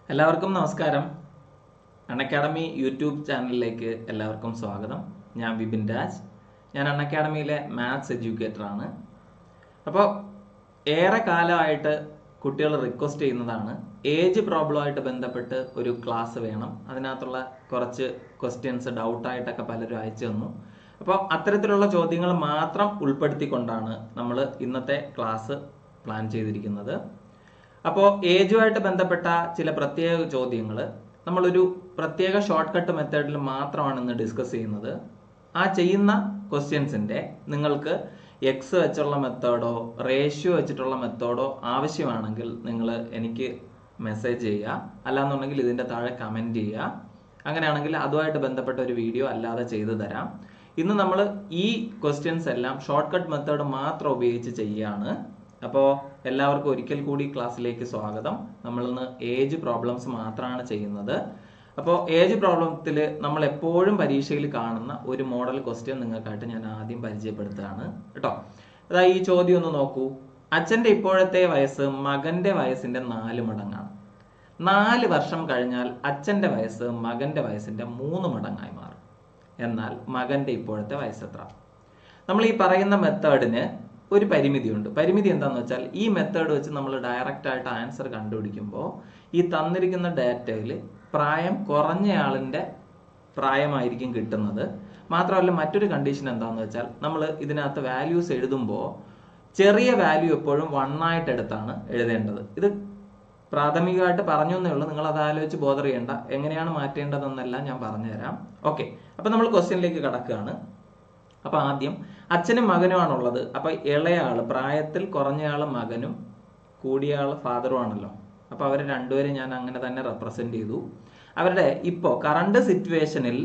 എല്ലാവർക്കും നമസ്കാരം അൺ academy YouTube ചാനലിലേക്ക് എല്ലാവർക്കും സ്വാഗതം ഞാൻ വിപിൻ രാജ് ഞാൻ അൺ അക്കാഡമിയിലെ മാത്സ് എഡ്യൂക്കേറ്റർ ആണ് അപ്പോൾ ഏറെ കാലമായിട്ട് കുട്ടികൾ റിക്വസ്റ്റ് ചെയ്യുന്നതാണ് ഏജ് പ്രോബ്ലമായിട്ട് ബന്ധപ്പെട്ട് ഒരു ക്ലാസ് വേണം അതിനകത്തുള്ള കുറച്ച് ക്വസ്റ്റ്യൻസ് ഡൗട്ടായിട്ടൊക്കെ പലരും അയച്ചു തന്നു അപ്പോൾ അത്തരത്തിലുള്ള ചോദ്യങ്ങൾ മാത്രം ഉൾപ്പെടുത്തിക്കൊണ്ടാണ് നമ്മൾ ഇന്നത്തെ ക്ലാസ് പ്ലാൻ ചെയ്തിരിക്കുന്നത് അപ്പോൾ ഏജുമായിട്ട് ബന്ധപ്പെട്ട ചില പ്രത്യേക ചോദ്യങ്ങൾ നമ്മളൊരു പ്രത്യേക ഷോർട്ട് കട്ട് മെത്തേഡിൽ മാത്രമാണ് ഇന്ന് ഡിസ്കസ് ചെയ്യുന്നത് ആ ചെയ്യുന്ന ക്വസ്റ്റ്യൻസിൻ്റെ നിങ്ങൾക്ക് എക്സ് വെച്ചുള്ള മെത്തേഡോ റേഷ്യോ വെച്ചിട്ടുള്ള മെത്തേഡോ ആവശ്യമാണെങ്കിൽ നിങ്ങൾ എനിക്ക് മെസ്സേജ് ചെയ്യുക അല്ലാന്നുണ്ടെങ്കിൽ ഇതിൻ്റെ താഴെ കമൻറ്റ് ചെയ്യുക അങ്ങനെയാണെങ്കിൽ അതുമായിട്ട് ബന്ധപ്പെട്ട ഒരു വീഡിയോ അല്ലാതെ ചെയ്തു തരാം ഇന്ന് നമ്മൾ ഈ ക്വസ്റ്റ്യൻസ് എല്ലാം ഷോർട്ട് കട്ട് മെത്തേഡ് മാത്രം ഉപയോഗിച്ച് ചെയ്യുകയാണ് അപ്പോൾ എല്ലാവർക്കും ഒരിക്കൽ കൂടി ക്ലാസ്സിലേക്ക് സ്വാഗതം നമ്മൾ ഇന്ന് ഏജ് പ്രോബ്ലംസ് മാത്രമാണ് ചെയ്യുന്നത് അപ്പോൾ ഏജ് പ്രോബ്ലത്തിൽ നമ്മൾ എപ്പോഴും പരീക്ഷയിൽ കാണുന്ന ഒരു മോഡൽ ക്വസ്റ്റ്യൻ നിങ്ങൾക്കായിട്ട് ഞാൻ ആദ്യം പരിചയപ്പെടുത്തുകയാണ് കേട്ടോ അതായത് ഈ ചോദ്യം ഒന്ന് നോക്കൂ അച്ഛൻ്റെ ഇപ്പോഴത്തെ വയസ്സ് മകന്റെ വയസ്സിന്റെ നാല് മടങ്ങാണ് നാല് വർഷം കഴിഞ്ഞാൽ അച്ഛന്റെ വയസ്സ് മകന്റെ വയസ്സിന്റെ മൂന്ന് മടങ്ങായി മാറും എന്നാൽ മകന്റെ ഇപ്പോഴത്തെ വയസ്സ് എത്ര നമ്മൾ ഈ പറയുന്ന മെത്തേഡിന് ഒരു പരിമിതിയുണ്ട് പരിമിതി എന്താണെന്ന് വെച്ചാൽ ഈ മെത്തേഡ് വെച്ച് നമ്മൾ ഡയറക്റ്റ് ആയിട്ട് ആൻസർ കണ്ടുപിടിക്കുമ്പോൾ ഈ തന്നിരിക്കുന്ന ഡാറ്റയിൽ പ്രായം കുറഞ്ഞയാളിൻ്റെ പ്രായമായിരിക്കും കിട്ടുന്നത് മാത്രമല്ല മറ്റൊരു കണ്ടീഷൻ എന്താണെന്ന് വെച്ചാൽ നമ്മൾ ഇതിനകത്ത് വാല്യൂസ് എഴുതുമ്പോൾ ചെറിയ വാല്യൂ എപ്പോഴും വൺ ആയിട്ട് എടുത്താണ് എഴുതേണ്ടത് ഇത് പ്രാഥമികമായിട്ട് പറഞ്ഞു എന്നേ ഉള്ളൂ നിങ്ങൾ അത് ആലോചിച്ച് ബോധർ ചെയ്യേണ്ട എങ്ങനെയാണ് മാറ്റേണ്ടതെന്നെല്ലാം ഞാൻ പറഞ്ഞുതരാം ഓക്കെ അപ്പൊ നമ്മൾ ക്വസ്റ്റ്യനിലേക്ക് കടക്കുകയാണ് അപ്പൊ ആദ്യം അച്ഛനും മകനുമാണുള്ളത് അപ്പൊ ഇളയാള് പ്രായത്തിൽ കുറഞ്ഞയാള് മകനും കൂടിയാള് ഫാദറും ആണല്ലോ അപ്പൊ അവർ രണ്ടുപേരും ഞാൻ അങ്ങനെ തന്നെ റെപ്രസെന്റ് ചെയ്തു അവരുടെ ഇപ്പോൾ കറണ്ട് സിറ്റുവേഷനിൽ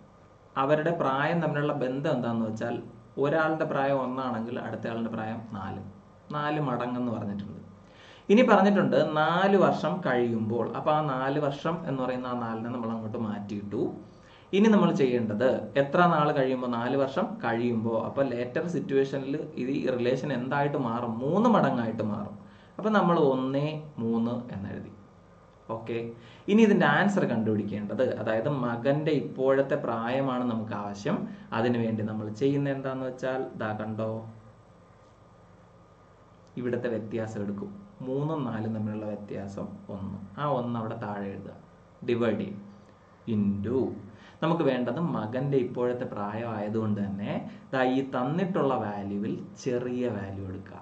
അവരുടെ പ്രായം തമ്മിലുള്ള ബന്ധം എന്താന്ന് വെച്ചാൽ ഒരാളുടെ പ്രായം ഒന്നാണെങ്കിൽ അടുത്തയാളുടെ പ്രായം നാല് നാല് മടങ്ങെന്ന് പറഞ്ഞിട്ടുണ്ട് ഇനി പറഞ്ഞിട്ടുണ്ട് നാല് വർഷം കഴിയുമ്പോൾ അപ്പൊ ആ നാല് വർഷം എന്ന് പറയുന്ന ആ നാലിനെ നമ്മൾ അങ്ങോട്ട് മാറ്റിയിട്ടു ഇനി നമ്മൾ ചെയ്യേണ്ടത് എത്ര നാൾ കഴിയുമ്പോൾ നാല് വർഷം കഴിയുമ്പോൾ അപ്പൊ ലേറ്റർ സിറ്റുവേഷനിൽ ഇത് ഈ റിലേഷൻ എന്തായിട്ട് മാറും മൂന്ന് മടങ്ങായിട്ട് മാറും അപ്പൊ നമ്മൾ ഒന്നേ മൂന്ന് എന്നെഴുതി ഓക്കെ ഇനി ഇതിന്റെ ആൻസർ കണ്ടുപിടിക്കേണ്ടത് അതായത് മകന്റെ ഇപ്പോഴത്തെ പ്രായമാണ് നമുക്ക് ആവശ്യം അതിനുവേണ്ടി നമ്മൾ ചെയ്യുന്ന എന്താന്ന് വെച്ചാൽ ദാ കണ്ടോ ഇവിടുത്തെ വ്യത്യാസം എടുക്കും മൂന്നും നാലും തമ്മിലുള്ള വ്യത്യാസം ഒന്ന് ആ ഒന്ന് അവിടെ താഴെ എഴുതുക ഡിവൈഡ് ചെയ്യും ഇൻറ്റു നമുക്ക് വേണ്ടത് മകന്റെ ഇപ്പോഴത്തെ പ്രായം ആയതുകൊണ്ട് തന്നെ ദാ ഈ തന്നിട്ടുള്ള വാല്യൂവിൽ ചെറിയ വാല്യൂ എടുക്കുക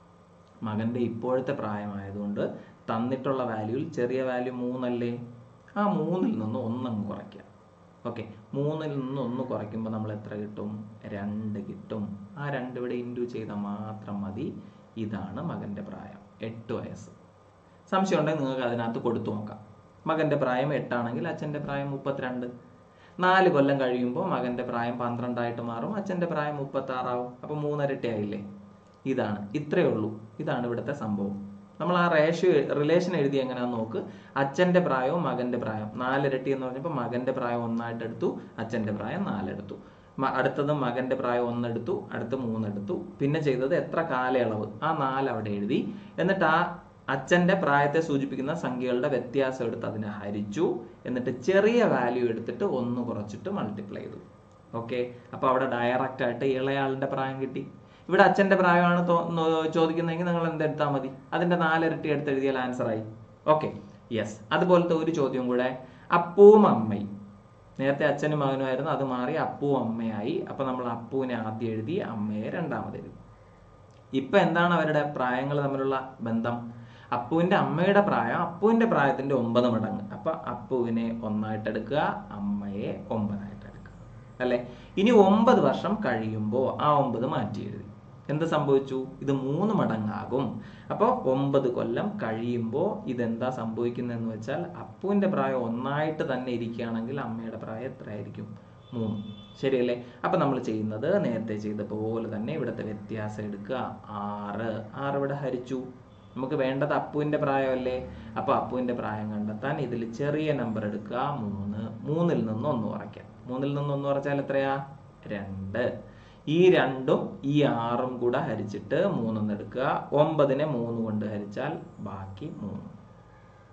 മകന്റെ ഇപ്പോഴത്തെ പ്രായമായതുകൊണ്ട് തന്നിട്ടുള്ള വാല്യൂവിൽ ചെറിയ വാല്യൂ മൂന്നല്ലേ ആ മൂന്നിൽ നിന്ന് ഒന്നങ്ങ് കുറയ്ക്കുക ഓക്കെ മൂന്നിൽ നിന്ന് ഒന്ന് കുറയ്ക്കുമ്പോൾ നമ്മൾ എത്ര കിട്ടും രണ്ട് കിട്ടും ആ രണ്ട് ഇവിടെ ഇൻറ്റു ചെയ്താൽ മാത്രം മതി ഇതാണ് മകന്റെ പ്രായം എട്ട് വയസ്സ് സംശയം ഉണ്ടെങ്കിൽ നിങ്ങൾക്ക് അതിനകത്ത് കൊടുത്തു നോക്കാം മകന്റെ പ്രായം എട്ടാണെങ്കിൽ അച്ഛന്റെ പ്രായം മുപ്പത്തിരണ്ട് നാല് കൊല്ലം കഴിയുമ്പോൾ മകന്റെ പ്രായം പന്ത്രണ്ടായിട്ട് മാറും അച്ഛന്റെ പ്രായം മുപ്പത്തി ആറാവും അപ്പൊ മൂന്നരട്ടി ആയില്ലേ ഇതാണ് ഇത്രയേ ഉള്ളൂ ഇതാണ് ഇവിടുത്തെ സംഭവം നമ്മൾ ആ റേഷ്യോ റിലേഷൻ എഴുതി എങ്ങനെയാന്ന് നോക്ക് അച്ഛന്റെ പ്രായവും മകന്റെ പ്രായം നാലിരട്ടി എന്ന് പറഞ്ഞപ്പോൾ മകന്റെ പ്രായം ഒന്നായിട്ട് എടുത്തു അച്ഛന്റെ പ്രായം നാലെടുത്തു മ- അടുത്തത് മകന്റെ പ്രായം ഒന്നെടുത്തു അടുത്ത് മൂന്നെടുത്തു പിന്നെ ചെയ്തത് എത്ര കാലയളവ് ആ നാല് അവിടെ എഴുതി എന്നിട്ട് ആ അച്ഛന്റെ പ്രായത്തെ സൂചിപ്പിക്കുന്ന സംഖ്യകളുടെ വ്യത്യാസം എടുത്ത് അതിനെ ഹരിച്ചു എന്നിട്ട് ചെറിയ വാല്യൂ എടുത്തിട്ട് ഒന്ന് കുറച്ചിട്ട് മൾട്ടിപ്ലൈ ചെയ്തു ഓക്കെ അപ്പൊ അവിടെ ഡയറക്റ്റ് ആയിട്ട് ഇളയാളിന്റെ പ്രായം കിട്ടി ഇവിടെ അച്ഛന്റെ പ്രായമാണ് തോ- നോ- ചോദിക്കുന്നതെങ്കിൽ നിങ്ങൾ എന്തെടുത്താൽ മതി അതിന്റെ നാലിരട്ടി എടുത്ത് എഴുതിയാൽ ആൻസർ ആയി ഓക്കെ യെസ് അതുപോലത്തെ ഒരു ചോദ്യം കൂടെ അപ്പവും അമ്മയും നേരത്തെ അച്ഛനും മകനുമായിരുന്നു അത് മാറി അപ്പുവും അമ്മയായി അപ്പൊ നമ്മൾ അപ്പുവിനെ ആദ്യം എഴുതി അമ്മയെ രണ്ടാമത് എഴുതി ഇപ്പൊ എന്താണ് അവരുടെ പ്രായങ്ങൾ തമ്മിലുള്ള ബന്ധം അപ്പുവിന്റെ അമ്മയുടെ പ്രായം അപ്പുവിന്റെ പ്രായത്തിന്റെ ഒമ്പത് മടങ്ങ് അപ്പൊ അപ്പുവിനെ ഒന്നായിട്ട് എടുക്കുക അമ്മയെ ഒമ്പതായിട്ട് എടുക്കുക അല്ലെ ഇനി ഒമ്പത് വർഷം കഴിയുമ്പോൾ ആ ഒമ്പത് മാറ്റി എഴുതി എന്ത് സംഭവിച്ചു ഇത് മൂന്ന് മടങ്ങാകും അപ്പോൾ ഒമ്പത് കൊല്ലം കഴിയുമ്പോൾ ഇതെന്താ സംഭവിക്കുന്നതെന്ന് വെച്ചാൽ അപ്പുവിന്റെ പ്രായം ഒന്നായിട്ട് തന്നെ ഇരിക്കുകയാണെങ്കിൽ അമ്മയുടെ പ്രായം എത്രയായിരിക്കും മൂന്ന് ശരിയല്ലേ അപ്പൊ നമ്മൾ ചെയ്യുന്നത് നേരത്തെ ചെയ്ത പോലെ തന്നെ ഇവിടുത്തെ വ്യത്യാസം എടുക്കുക ആറ് ആറ് ഇവിടെ ഹരിച്ചു നമുക്ക് വേണ്ടത് അപ്പുവിന്റെ പ്രായമല്ലേ അപ്പൊ അപ്പുവിന്റെ പ്രായം കണ്ടെത്താൻ ഇതിൽ ചെറിയ നമ്പർ എടുക്കുക മൂന്ന് മൂന്നിൽ നിന്ന് ഒന്ന് കുറയ്ക്കാം മൂന്നിൽ നിന്ന് ഒന്ന് കുറച്ചാൽ എത്രയാ രണ്ട് ഈ രണ്ടും ഈ ആറും കൂടെ ഹരിച്ചിട്ട് മൂന്നൊന്ന് എടുക്കുക ഒമ്പതിനെ മൂന്ന് കൊണ്ട് ഹരിച്ചാൽ ബാക്കി മൂന്ന്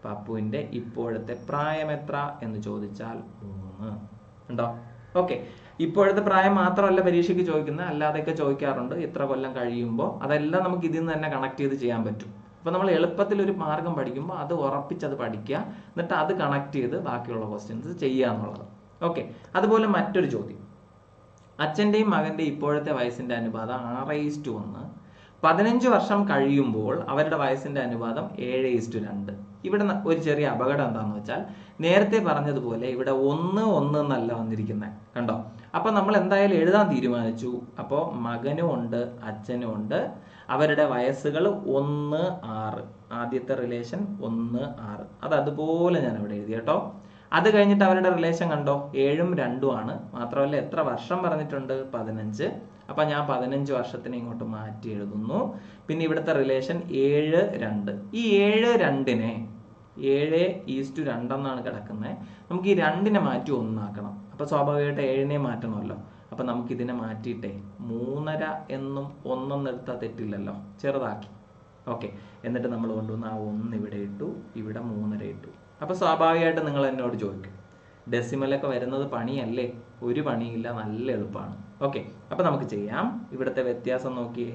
അപ്പൊ അപ്പുവിന്റെ ഇപ്പോഴത്തെ പ്രായം എത്ര എന്ന് ചോദിച്ചാൽ മൂന്ന് ഉണ്ടോ ഓക്കെ ഇപ്പോഴത്തെ പ്രായം മാത്രമല്ല പരീക്ഷയ്ക്ക് ചോദിക്കുന്നത് അല്ലാതെയൊക്കെ ചോദിക്കാറുണ്ട് ഇത്ര കൊല്ലം കഴിയുമ്പോൾ അതെല്ലാം നമുക്ക് ഇതിൽ നിന്ന് തന്നെ കണക്ട് ചെയ്ത് ചെയ്യാൻ പറ്റും അപ്പൊ നമ്മൾ എളുപ്പത്തിൽ ഒരു മാർഗം പഠിക്കുമ്പോൾ അത് ഉറപ്പിച്ചത് പഠിക്കുക എന്നിട്ട് അത് കണക്ട് ചെയ്ത് ബാക്കിയുള്ള ക്വസ്റ്റ്യൻസ് ചെയ്യുക എന്നുള്ളത് ഓക്കെ അതുപോലെ മറ്റൊരു ചോദ്യം അച്ഛന്റെയും മകന്റെയും ഇപ്പോഴത്തെ വയസ്സിന്റെ അനുപാതം ആറ് ഈസ്റ്റു ഒന്ന് പതിനഞ്ച് വർഷം കഴിയുമ്പോൾ അവരുടെ വയസ്സിന്റെ അനുപാതം ഏഴ് ഈസ്റ്റു രണ്ട് ഇവിടെ ന- ഒരു ചെറിയ അപകടം എന്താന്ന് വെച്ചാൽ നേരത്തെ പറഞ്ഞതുപോലെ ഇവിടെ ഒന്ന് ഒന്ന് എന്നല്ല വന്നിരിക്കുന്നത് കണ്ടോ അപ്പൊ നമ്മൾ എന്തായാലും എഴുതാൻ തീരുമാനിച്ചു അപ്പോൾ മകനും ഉണ്ട് അച്ഛനും ഉണ്ട് അവരുടെ വയസ്സുകൾ ഒന്ന് ആറ് ആദ്യത്തെ റിലേഷൻ ഒന്ന് ആറ് അത് അതുപോലെ ഞാൻ അവിടെ എഴുതി കേട്ടോ അത് കഴിഞ്ഞിട്ട് അവരുടെ റിലേഷൻ കണ്ടോ ഏഴും രണ്ടും ആണ് മാത്രമല്ല എത്ര വർഷം പറഞ്ഞിട്ടുണ്ട് പതിനഞ്ച് അപ്പൊ ഞാൻ പതിനഞ്ച് വർഷത്തിന് ഇങ്ങോട്ട് മാറ്റി എഴുതുന്നു പിന്നെ ഇവിടുത്തെ റിലേഷൻ ഏഴ് രണ്ട് ഈ ഏഴ് രണ്ടിനെ ഏഴ് ഈസ്റ്റു രണ്ടെന്നാണ് കിടക്കുന്നത് നമുക്ക് ഈ രണ്ടിനെ മാറ്റി ഒന്നാക്കണം അപ്പൊ സ്വാഭാവികമായിട്ട് ഏഴിനെ മാറ്റണമല്ലോ അപ്പൊ നമുക്ക് ഇതിനെ മാറ്റിയിട്ടേ മൂന്നര എന്നും ഒന്നെന്ന് എടുത്താൽ തെറ്റില്ലല്ലോ ചെറുതാക്കി ഓക്കെ എന്നിട്ട് നമ്മൾ കൊണ്ടുവന്ന് ആ ഒന്ന് ഇവിടെ ഇട്ടു ഇവിടെ മൂന്നര ഇട്ടു അപ്പൊ സ്വാഭാവികമായിട്ട് നിങ്ങൾ എന്നോട് ചോദിക്കും ഡെസിമലൊക്കെ വരുന്നത് പണിയല്ലേ ഒരു പണിയില്ല നല്ല എളുപ്പമാണ് ഓക്കെ അപ്പൊ നമുക്ക് ചെയ്യാം ഇവിടുത്തെ വ്യത്യാസം നോക്കിയേ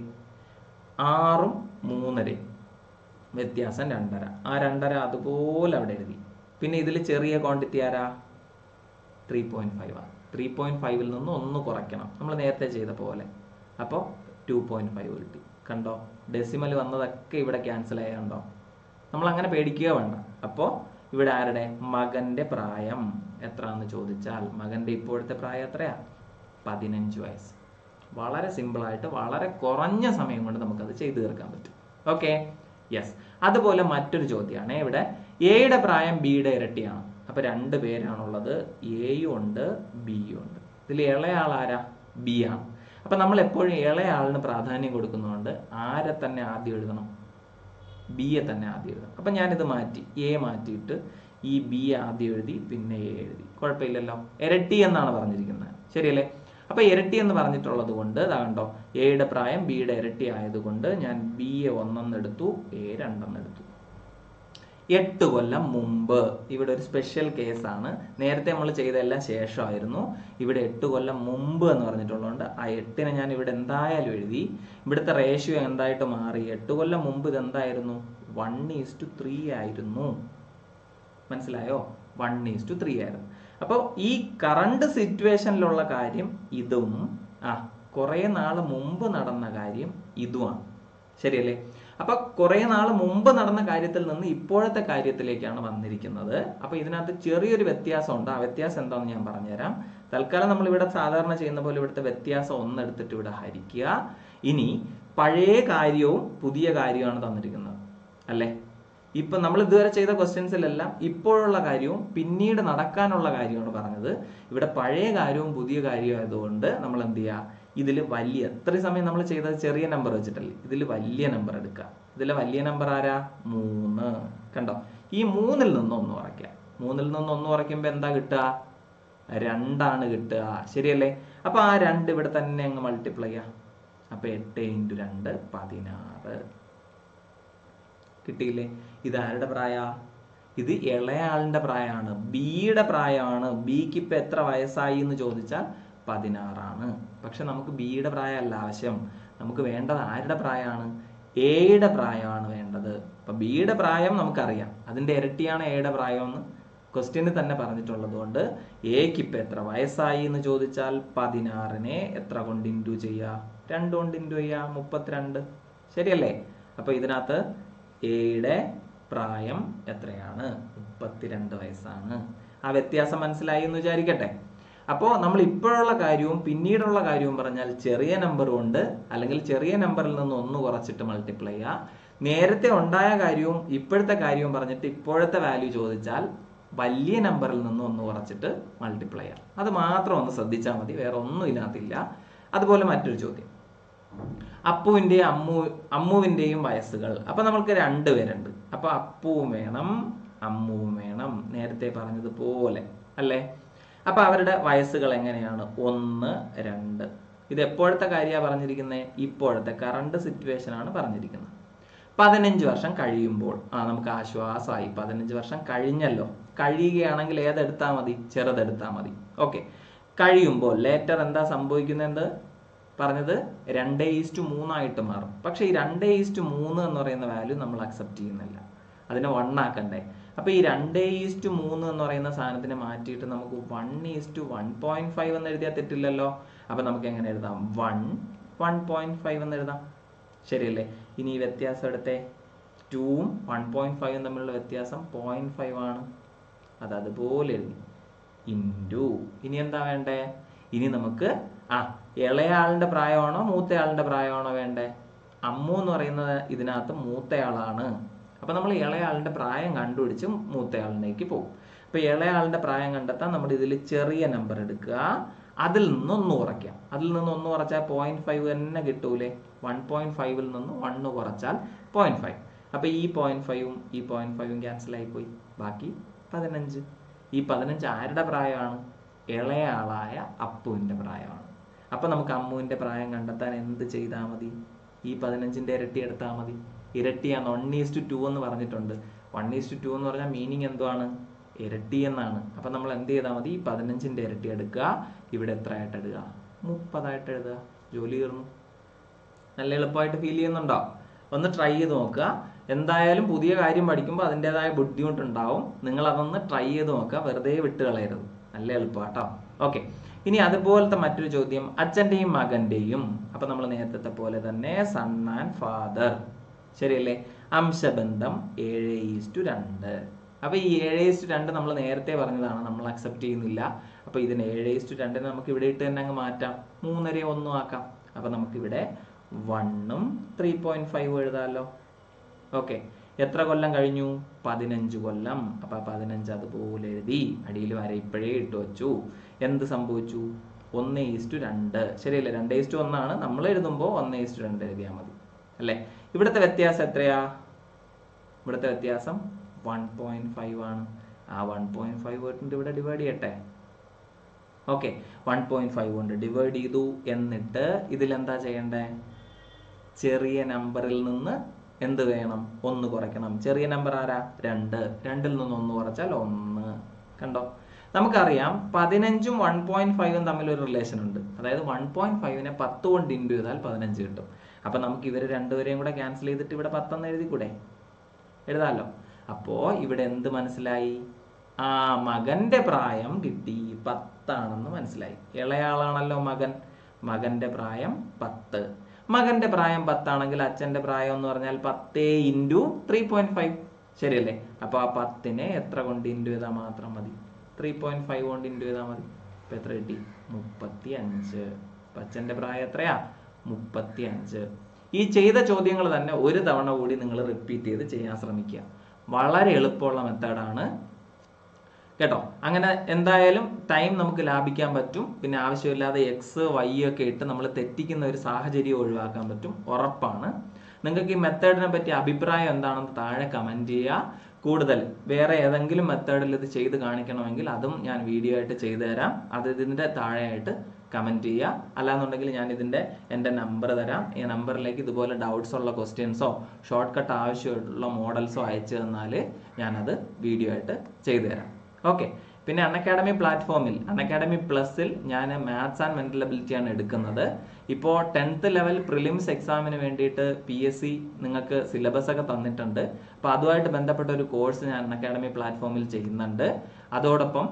ആറും മൂന്നരയും വ്യത്യാസം രണ്ടര ആ രണ്ടര അതുപോലെ അവിടെ എഴുതി പിന്നെ ഇതിൽ ചെറിയ ക്വാണ്ടിറ്റി ആരാ ത്രീ പോയിന്റ് ഫൈവ് ആണ് ത്രീ പോയിന്റ് ഫൈവിൽ നിന്ന് ഒന്ന് കുറയ്ക്കണം നമ്മൾ നേരത്തെ ചെയ്ത പോലെ അപ്പോൾ ടു പോയിന്റ് ഫൈവ് കിട്ടി കണ്ടോ ഡെസിമൽ വന്നതൊക്കെ ഇവിടെ ക്യാൻസൽ ആയതുണ്ടോ നമ്മൾ അങ്ങനെ പേടിക്കുക വേണ്ട അപ്പോൾ ഇവിടെ ആരുടെ മകന്റെ പ്രായം എത്രയാണെന്ന് ചോദിച്ചാൽ മകന്റെ ഇപ്പോഴത്തെ പ്രായം എത്രയാ പതിനഞ്ച് വയസ്സ് വളരെ simple ആയിട്ട് വളരെ കുറഞ്ഞ സമയം കൊണ്ട് നമുക്കത് ചെയ്തു തീർക്കാൻ പറ്റും ഓക്കെ യെസ് അതുപോലെ മറ്റൊരു ചോദ്യമാണ് ഇവിടെ എയുടെ പ്രായം ബിയുടെ ഇരട്ടിയാണ് അപ്പൊ രണ്ട് പേരാണുള്ളത് എയും ഉണ്ട് ബിയും ഉണ്ട് ഇതിൽ ഇളയാൾ ആരാ ബി ആണ് അപ്പൊ നമ്മൾ എപ്പോഴും ഇളയാളിന് പ്രാധാന്യം കൊടുക്കുന്നതുകൊണ്ട് ആരെ തന്നെ ആദ്യം എഴുതണം ബിയെ തന്നെ ആദ്യം എഴുതണം അപ്പൊ ഞാനിത് മാറ്റി എ മാറ്റിയിട്ട് ഈ ബി ആദ്യം എഴുതി പിന്നെ എ എഴുതി കുഴപ്പമില്ലല്ലോ ഇരട്ടി എന്നാണ് പറഞ്ഞിരിക്കുന്നത് ശരിയല്ലേ അപ്പൊ ഇരട്ടി എന്ന് പറഞ്ഞിട്ടുള്ളത് കൊണ്ട് ഇതാ കണ്ടോ എയുടെ പ്രായം ബിയുടെ ഇരട്ടി ആയതുകൊണ്ട് ഞാൻ ബി എ ഒന്നെന്ന് എടുത്തു എ രണ്ടെന്ന് എടുത്തു എട്ട് കൊല്ലം മുമ്പ് ഇവിടെ ഒരു സ്പെഷ്യൽ കേസാണ് നേരത്തെ നമ്മൾ ചെയ്തതെല്ലാം ശേഷമായിരുന്നു ഇവിടെ എട്ട് കൊല്ലം മുമ്പ് എന്ന് പറഞ്ഞിട്ടുള്ളതുകൊണ്ട് ആ എട്ടിനെ ഞാൻ ഇവിടെ എന്തായാലും എഴുതി ഇവിടുത്തെ റേഷ്യോ എന്തായിട്ട് മാറി എട്ട് കൊല്ലം മുമ്പ് ഇത് എന്തായിരുന്നു വൺ ഈസ് ടു ത്രീ ആയിരുന്നു മനസ്സിലായോ വൺ ഈസ് ടു ത്രീ ആയിരുന്നു അപ്പോൾ ഈ കറണ്ട് സിറ്റുവേഷനിലുള്ള കാര്യം ഇതും ആ കുറേ നാൾ മുമ്പ് നടന്ന കാര്യം ഇതുമാണ് ശരിയല്ലേ അപ്പൊ കുറെ നാൾ മുമ്പ് നടന്ന കാര്യത്തിൽ നിന്ന് ഇപ്പോഴത്തെ കാര്യത്തിലേക്കാണ് വന്നിരിക്കുന്നത് അപ്പൊ ഇതിനകത്ത് ചെറിയൊരു വ്യത്യാസമുണ്ട് ആ വ്യത്യാസം എന്താണെന്ന് ഞാൻ പറഞ്ഞുതരാം തൽക്കാലം നമ്മൾ ഇവിടെ സാധാരണ ചെയ്യുന്ന പോലെ ഇവിടുത്തെ വ്യത്യാസം ഒന്നെടുത്തിട്ട് ഇവിടെ ഹരിക്കുക ഇനി പഴയ കാര്യവും പുതിയ കാര്യവുമാണ് തന്നിരിക്കുന്നത് അല്ലേ ഇപ്പൊ നമ്മൾ ഇതുവരെ ചെയ്ത ക്വസ്റ്റ്യൻസിലെല്ലാം ഇപ്പോഴുള്ള കാര്യവും പിന്നീട് നടക്കാനുള്ള കാര്യമാണ് പറഞ്ഞത് ഇവിടെ പഴയ കാര്യവും പുതിയ കാര്യവും ആയതുകൊണ്ട് നമ്മൾ എന്ത് ചെയ്യുക ഇതിൽ വലിയ എത്രയും സമയം നമ്മൾ ചെയ്തത് ചെറിയ നമ്പർ വെച്ചിട്ടല്ലേ ഇതിൽ വലിയ നമ്പർ എടുക്കുക ഇതിലെ വലിയ നമ്പർ ആരാ മൂന്ന് കണ്ടോ ഈ മൂന്നിൽ നിന്ന് ഒന്ന് കുറയ്ക്കുക മൂന്നിൽ നിന്ന് ഒന്ന് കുറയ്ക്കുമ്പോൾ എന്താ കിട്ടുക രണ്ടാണ് കിട്ടുക ശരിയല്ലേ അപ്പൊ ആ രണ്ട് ഇവിടെ തന്നെ അങ്ങ് മൾട്ടിപ്ലൈ ചെയ്യാം അപ്പൊ എട്ട് ഇൻറ്റു രണ്ട് പതിനാറ് കിട്ടിയില്ലേ ഇത് ആരുടെ പ്രായ ഇത് ഇളയാളിന്റെ പ്രായമാണ് ബിയുടെ പ്രായമാണ് ബിക്ക് ഇപ്പൊ എത്ര വയസ്സായി എന്ന് ചോദിച്ചാൽ പതിനാറാണ് പക്ഷെ നമുക്ക് ബിയുടെ പ്രായമല്ല ആവശ്യം നമുക്ക് വേണ്ടത് ആരുടെ പ്രായമാണ് എയുടെ പ്രായമാണ് വേണ്ടത് അപ്പൊ ബിയുടെ പ്രായം നമുക്കറിയാം അതിന്റെ ഇരട്ടിയാണ് എയുടെ പ്രായം എന്ന് ക്വസ്റ്റ്യന് തന്നെ പറഞ്ഞിട്ടുള്ളത് കൊണ്ട് എക്ക് ഇപ്പൊ എത്ര വയസ്സായി എന്ന് ചോദിച്ചാൽ പതിനാറിനെ എത്ര കൊണ്ട് ഇൻറ്റു ചെയ്യുക രണ്ട് കൊണ്ട് ഇൻറ്റു ചെയ്യുക മുപ്പത്തിരണ്ട് ശരിയല്ലേ അപ്പൊ ഇതിനകത്ത് എയുടെ പ്രായം എത്രയാണ് മുപ്പത്തിരണ്ട് വയസ്സാണ് ആ വ്യത്യാസം മനസ്സിലായി എന്ന് വിചാരിക്കട്ടെ അപ്പോൾ നമ്മൾ ഇപ്പോഴുള്ള കാര്യവും പിന്നീടുള്ള കാര്യവും പറഞ്ഞാൽ ചെറിയ നമ്പർ കൊണ്ട് അല്ലെങ്കിൽ ചെറിയ നമ്പറിൽ നിന്ന് ഒന്ന് കുറച്ചിട്ട് മൾട്ടിപ്ലൈ ചെയ്യുക നേരത്തെ ഉണ്ടായ കാര്യവും ഇപ്പോഴത്തെ കാര്യവും പറഞ്ഞിട്ട് ഇപ്പോഴത്തെ വാല്യൂ ചോദിച്ചാൽ വലിയ നമ്പറിൽ നിന്ന് ഒന്ന് കുറച്ചിട്ട് മൾട്ടിപ്ലൈ ചെയ്യാം അത് മാത്രം ഒന്ന് ശ്രദ്ധിച്ചാൽ മതി വേറെ ഒന്നും ഇതിനകത്തില്ല അതുപോലെ മറ്റൊരു ചോദ്യം അപ്പുവിന്റെയും അമ്മു അമ്മുവിന്റെയും വയസ്സുകൾ അപ്പൊ നമ്മൾക്ക് രണ്ട് പേരുണ്ട് അപ്പൊ അപ്പുവും വേണം അമ്മുവും വേണം നേരത്തെ പറഞ്ഞതുപോലെ അല്ലേ അപ്പൊ അവരുടെ വയസ്സുകൾ എങ്ങനെയാണ് ഒന്ന് രണ്ട് ഇത് എപ്പോഴത്തെ കാര്യമാണ് പറഞ്ഞിരിക്കുന്നത് ഇപ്പോഴത്തെ കറണ്ട് സിറ്റുവേഷൻ ആണ് പറഞ്ഞിരിക്കുന്നത് പതിനഞ്ച് വർഷം കഴിയുമ്പോൾ ആ നമുക്ക് ആശ്വാസമായി പതിനഞ്ച് വർഷം കഴിഞ്ഞല്ലോ കഴിയുകയാണെങ്കിൽ ഏതെടുത്താൽ മതി ചെറുതെടുത്താൽ മതി ഓക്കെ കഴിയുമ്പോൾ ലേറ്റർ എന്താ സംഭവിക്കുന്നത് പറഞ്ഞത് രണ്ട് ഈസ്റ്റ് മൂന്നായിട്ട് മാറും പക്ഷേ ഈ രണ്ട് ഈസ്റ്റ് മൂന്ന് എന്ന് പറയുന്ന വാല്യൂ നമ്മൾ അക്സെപ്റ്റ് ചെയ്യുന്നില്ല അതിനെ വൺ ആക്കണ്ടേ അപ്പോൾ ഈ രണ്ട് ഈസ്റ്റ് മൂന്ന് എന്ന് പറയുന്ന സാധനത്തിനെ മാറ്റിയിട്ട് നമുക്ക് one is to one point five എന്ന് എഴുതിയാൽ തെറ്റില്ലല്ലോ അപ്പോൾ നമുക്ക് എങ്ങനെ എഴുതാം വൺ വൺ പോയിന്റ് ഫൈവ് എന്ന് എഴുതാം ശരിയല്ലേ ഇനി ഈ വ്യത്യാസം എടുത്തേ ടൂവും വൺ പോയിന്റ് ഫൈവും തമ്മിലുള്ള വ്യത്യാസം പോയിന്റ് ഫൈവ് ആണ് അത് അതുപോലെ എഴുതി ഇൻറ്റു ഇനി എന്താ വേണ്ടേ ഇനി നമുക്ക് ആ ഇളയാളിന്റെ പ്രായമാണോ മൂത്തയാളിന്റെ പ്രായമാണോ വേണ്ടേ അമ്മു എന്ന് പറയുന്നത് ഇതിനകത്ത് മൂത്തയാളാണ് അപ്പൊ നമ്മൾ ഇളയാളിന്റെ പ്രായം കണ്ടുപിടിച്ച് മൂത്തയാളിലേക്ക് പോകും അപ്പൊ ഇളയാളിന്റെ പ്രായം കണ്ടെത്താൻ നമ്മൾ ഇതിൽ ചെറിയ നമ്പർ എടുക്കുക അതിൽ നിന്ന് ഒന്ന് കുറയ്ക്കാം അതിൽ നിന്ന് ഒന്ന് കുറച്ചാൽ പോയിന്റ് ഫൈവ് തന്നെ കിട്ടൂലേ വൺ പോയിന്റ് ഫൈവിൽ നിന്ന് വണ്ണ് കുറച്ചാൽ പോയിന്റ് ഫൈവ് അപ്പൊ ഈ പോയിന്റ് ഫൈവും ഈ പോയിന്റ് ഫൈവും ക്യാൻസൽ ആയിപ്പോയി ബാക്കി പതിനഞ്ച് ഈ പതിനഞ്ച് ആരുടെ പ്രായമാണ് ഇളയ ആളായ അപ്പുവിന്റെ പ്രായമാണ് അപ്പൊ നമുക്ക് അമ്മുവിന്റെ പ്രായം കണ്ടെത്താൻ എന്ത് ചെയ്താൽ മതി ഈ പതിനഞ്ചിന്റെ ഇരട്ടി എടുത്താൽ മതി ഇരട്ടിയാണ് വൺ ഈസ് ടു എന്ന് പറഞ്ഞിട്ടുണ്ട് വൺ ഈസ് ടു എന്ന് പറഞ്ഞാൽ മീനിങ് എന്തുവാണ് ഇരട്ടി എന്നാണ് അപ്പൊ നമ്മൾ എന്ത് ചെയ്താൽ മതി ഈ പതിനഞ്ചിന്റെ ഇരട്ടി എടുക്കുക ഇവിടെ എത്ര ആയിട്ട് എഴുതുക മുപ്പതായിട്ട് എഴുതുക ജോലി തീർന്നു നല്ല എളുപ്പമായിട്ട് ഫീൽ ചെയ്യുന്നുണ്ടോ ഒന്ന് ട്രൈ ചെയ്ത് നോക്കുക എന്തായാലും പുതിയ കാര്യം പഠിക്കുമ്പോൾ അതിൻ്റെതായ ബുദ്ധിമുട്ടുണ്ടാവും നിങ്ങൾ അതൊന്ന് ട്രൈ ചെയ്ത് നോക്കുക വെറുതെ വിട്ട് കളയരുത് നല്ല എളുപ്പമാട്ടോ ഓക്കെ ഇനി അതുപോലത്തെ മറ്റൊരു ചോദ്യം അച്ഛൻ്റെയും മകൻ്റെയും അപ്പൊ നമ്മൾ നേരത്തെ പോലെ തന്നെ സൺ ആൻഡ് ഫാദർ ശരിയല്ലേ അംശബന്ധം ഏഴ് ഈസ്റ്റു രണ്ട് അപ്പൊ ഈ ഏഴ് ഈസ്റ്റു രണ്ട് നമ്മൾ നേരത്തെ പറഞ്ഞതാണ് നമ്മൾ അക്സെപ്റ്റ് ചെയ്യുന്നില്ല അപ്പൊ ഇതിന് ഏഴ് ഈസ്റ്റു രണ്ടിന് നമുക്ക് ഇവിടെ ഇട്ട് തന്നെ അങ്ങ് മാറ്റാം മൂന്നര ഒന്നും ആക്കാം അപ്പൊ നമുക്കിവിടെ വണ്ണും ത്രീ പോയിന്റ് ഫൈവ് എഴുതാമല്ലോ ഓക്കെ എത്ര കൊല്ലം കഴിഞ്ഞു പതിനഞ്ച് കൊല്ലം അപ്പൊ ആ പതിനഞ്ച് അതുപോലെ എഴുതി അടിയിൽ വര ഇപ്പോഴേ ഇട്ട് വെച്ചു എന്ത് സംഭവിച്ചു ഒന്ന് ഈസ്റ്റു രണ്ട് ശരിയല്ലേ രണ്ട് ഈസ്റ്റു ഒന്നാണ് നമ്മൾ എഴുതുമ്പോൾ ഒന്ന് ഈസ്റ്റു രണ്ട് എഴുതിയാൽ മതി അല്ലേ ഇവിടുത്തെ വ്യത്യാസം എത്രയാ ഇവിടുത്തെ വ്യത്യാസം വൺ പോയിന്റ് ഫൈവ് ആണ് ആ വൺ പോയിന്റ് ഫൈവ് കൊണ്ട് ഇവിടെ ഡിവൈഡ് ചെയ്യട്ടെ ഓക്കെ വൺ പോയിന്റ് ഫൈവ് കൊണ്ട് ഡിവൈഡ് ചെയ്തു എന്നിട്ട് ഇതിൽ എന്താ ചെയ്യണ്ടേ ചെറിയ നമ്പറിൽ നിന്ന് എന്ത് വേണം ഒന്ന് കുറയ്ക്കണം ചെറിയ നമ്പർ ആരാ രണ്ട് രണ്ടിൽ നിന്ന് ഒന്ന് കുറച്ചാൽ ഒന്ന് കണ്ടോ നമുക്കറിയാം പതിനഞ്ചും വൺ പോയിന്റ് ഫൈവും തമ്മിൽ ഒരു റിലേഷൻ ഉണ്ട് അതായത് വൺ പോയിന്റ് ഫൈവിനെ പത്ത് കൊണ്ട് ഇൻറ്റു ചെയ്താൽ പതിനഞ്ച് കിട്ടും അപ്പൊ നമുക്ക് ഇവർ രണ്ടുപേരെയും കൂടെ ക്യാൻസൽ ചെയ്തിട്ട് ഇവിടെ പത്തെന്ന് എഴുതിക്കൂടെ എഴുതാമല്ലോ അപ്പോ ഇവിടെ എന്ത് മനസ്സിലായി ആ മകന്റെ പ്രായം കിട്ടി പത്താണെന്ന് മനസ്സിലായി ഇളയാളാണല്ലോ മകൻ മകന്റെ പ്രായം പത്ത് മകന്റെ പ്രായം പത്താണെങ്കിൽ അച്ഛന്റെ പ്രായം എന്ന് പറഞ്ഞാൽ പത്തേ ഇൻറ്റു ത്രീ പോയിന്റ് ഫൈവ് ശരിയല്ലേ അപ്പൊ ആ പത്തിനെ എത്ര കൊണ്ട് ഇൻറ്റു ചെയ്താൽ മാത്രം മതി ത്രീ പോയിന്റ് ഫൈവ് കൊണ്ട് ഇൻറ്റു ചെയ്താൽ മതി ഇപ്പൊ എത്ര കിട്ടി മുപ്പത്തി അഞ്ച് അപ്പൊ അച്ഛന്റെ പ്രായം എത്രയാ മുപ്പത്തി അഞ്ച് ഈ ചെയ്ത ചോദ്യങ്ങൾ തന്നെ ഒരു തവണ കൂടി നിങ്ങൾ റിപ്പീറ്റ് ചെയ്ത് ചെയ്യാൻ ശ്രമിക്കുക വളരെ എളുപ്പമുള്ള മെത്തേഡാണ് കേട്ടോ അങ്ങനെ എന്തായാലും ടൈം നമുക്ക് ലാഭിക്കാൻ പറ്റും പിന്നെ ആവശ്യമില്ലാതെ എക്സ് വൈ ഒക്കെ ഇട്ട് നമ്മൾ തെറ്റിക്കുന്ന ഒരു സാഹചര്യം ഒഴിവാക്കാൻ പറ്റും ഉറപ്പാണ് നിങ്ങൾക്ക് ഈ മെത്തേഡിനെ പറ്റി അഭിപ്രായം എന്താണെന്ന് താഴെ കമന്റ് ചെയ്യുക കൂടുതൽ വേറെ ഏതെങ്കിലും മെത്തേഡിൽ ഇത് ചെയ്ത് കാണിക്കണമെങ്കിൽ അതും ഞാൻ വീഡിയോ ആയിട്ട് ചെയ്തു തരാം അത് ഇതിന്റെ താഴെയായിട്ട് കമന്റ് ചെയ്യുക അല്ലാന്നുണ്ടെങ്കിൽ ഞാൻ ഇതിന്റെ എൻ്റെ നമ്പർ തരാം ഈ നമ്പറിലേക്ക് ഇതുപോലെ ഡൗട്ട്സ് ഉള്ള ക്വസ്റ്റ്യൻസോ ഷോർട്ട് കട്ട് ആവശ്യമുള്ള മോഡൽസോ അയച്ചു തന്നാൽ ഞാനത് വീഡിയോ ആയിട്ട് ചെയ്തു തരാം ഓക്കെ പിന്നെ അൺ അക്കാഡമി പ്ലാറ്റ്ഫോമിൽ അൺ അക്കാഡമി പ്ലസിൽ ഞാൻ മാത്സ് ആൻഡ് മെന്റൽ അബിലിറ്റി ആണ് എടുക്കുന്നത് ഇപ്പോൾ ടെൻത്ത് ലെവൽ പ്രിലിംസ് എക്സാമിന് വേണ്ടിയിട്ട് പി എസ് സി നിങ്ങൾക്ക് സിലബസ് ഒക്കെ തന്നിട്ടുണ്ട് അപ്പോൾ അതുമായിട്ട് ബന്ധപ്പെട്ട ഒരു കോഴ്സ് ഞാൻ അൺ അക്കാഡമി പ്ലാറ്റ്ഫോമിൽ ചെയ്യുന്നുണ്ട് അതോടൊപ്പം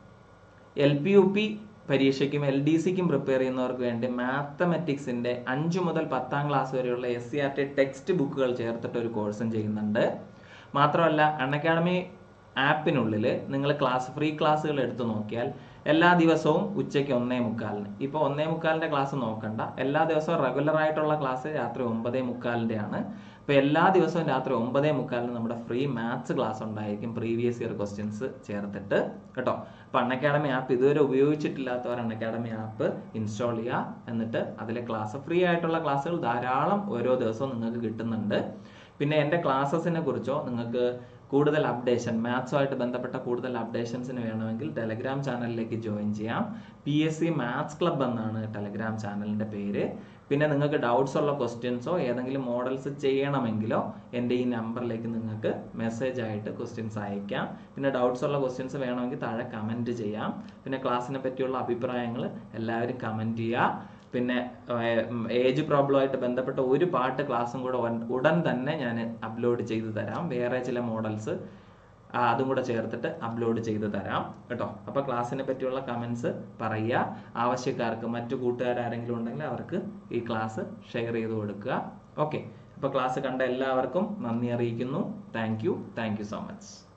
എൽ പി യു പി പരീക്ഷയ്ക്കും എൽ ഡി സിക്കും പ്രിപ്പയർ ചെയ്യുന്നവർക്ക് വേണ്ടി മാത്തമെറ്റിക്സിന്റെ അഞ്ചു മുതൽ പത്താം ക്ലാസ് വരെയുള്ള S C R T text ബുക്കുകൾ ചേർത്തിട്ട് ഒരു കോഴ്സും ചെയ്യുന്നുണ്ട് മാത്രമല്ല അൺ അക്കാഡമി ആപ്പിനുള്ളിൽ നിങ്ങൾ ക്ലാസ് ഫ്രീ ക്ലാസ്സുകൾ എടുത്തു നോക്കിയാൽ എല്ലാ ദിവസവും ഉച്ചയ്ക്ക് ഒന്നേ മുക്കാലിന് ഇപ്പോൾ ഒന്നേ മുക്കാലിന്റെ ക്ലാസ് നോക്കണ്ട എല്ലാ ദിവസവും റെഗുലർ ആയിട്ടുള്ള ക്ലാസ് രാത്രി ഒമ്പതേ മുക്കാലിന്റെ ആണ് അപ്പോൾ എല്ലാ ദിവസവും രാത്രി ഒമ്പതേ മുക്കാലിന് നമ്മുടെ ഫ്രീ മാത്സ് ക്ലാസ് ഉണ്ടായിരിക്കും പ്രീവിയസ് ഇയർ ക്വസ്റ്റ്യൻസ് ചേർത്തിട്ട് കേട്ടോ അപ്പോൾ അൺ അക്കാഡമി ആപ്പ് ഇതുവരെ ഉപയോഗിച്ചിട്ടില്ലാത്തവർ അൺ അക്കാഡമി ആപ്പ് ഇൻസ്റ്റാൾ ചെയ്യുക എന്നിട്ട് അതിലെ ക്ലാസ് ഫ്രീ ആയിട്ടുള്ള ക്ലാസ്സുകൾ ധാരാളം ഓരോ ദിവസവും നിങ്ങൾക്ക് കിട്ടുന്നുണ്ട് പിന്നെ എൻ്റെ ക്ലാസ്സസിനെ കുറിച്ചോ നിങ്ങൾക്ക് കൂടുതൽ അപ്ഡേഷൻ മാത്സുമായിട്ട് ബന്ധപ്പെട്ട കൂടുതൽ അപ്ഡേഷൻസിന് വേണമെങ്കിൽ ടെലഗ്രാം ചാനലിലേക്ക് ജോയിൻ ചെയ്യാം P S C maths club എന്നാണ് ടെലഗ്രാം ചാനലിന്റെ പേര് പിന്നെ നിങ്ങൾക്ക് ഡൗട്ട്സ് ഉള്ള ക്വസ്റ്റ്യൻസോ ഏതെങ്കിലും മോഡൽസ് ചെയ്യണമെങ്കിലോ എൻ്റെ ഈ നമ്പറിലേക്ക് നിങ്ങൾക്ക് മെസ്സേജ് ആയിട്ട് ക്വസ്റ്റ്യൻസ് അയക്കാം പിന്നെ ഡൗട്ട്സ് ഉള്ള ക്വസ്റ്റ്യൻസ് വേണമെങ്കിൽ താഴെ കമൻറ്റ് ചെയ്യാം പിന്നെ ക്ലാസ്സിനെ പറ്റിയുള്ള അഭിപ്രായങ്ങൾ എല്ലാവരും കമൻറ്റ് ചെയ്യുക പിന്നെ ഏജ് പ്രോബ്ലമായിട്ട് ബന്ധപ്പെട്ട ഒരു പാട്ട് ക്ലാസ്സും കൂടെ ഉടൻ- ഉടൻ തന്നെ ഞാൻ അപ്ലോഡ് ചെയ്തു തരാം വേറെ ചില മോഡൽസ് അതും കൂടെ ചേർത്തിട്ട് അപ്ലോഡ് ചെയ്ത് തരാം കേട്ടോ അപ്പോൾ ക്ലാസ്സിനെ പറ്റിയുള്ള കമൻസ് പറയുക ആവശ്യക്കാർക്ക് മറ്റു കൂട്ടുകാരാരെങ്കിലും ഉണ്ടെങ്കിൽ അവർക്ക് ഈ ക്ലാസ് ഷെയർ ചെയ്ത് കൊടുക്കുക ഓക്കെ അപ്പോൾ ക്ലാസ് കണ്ട എല്ലാവർക്കും നന്ദി അറിയിക്കുന്നു thank you thank you so much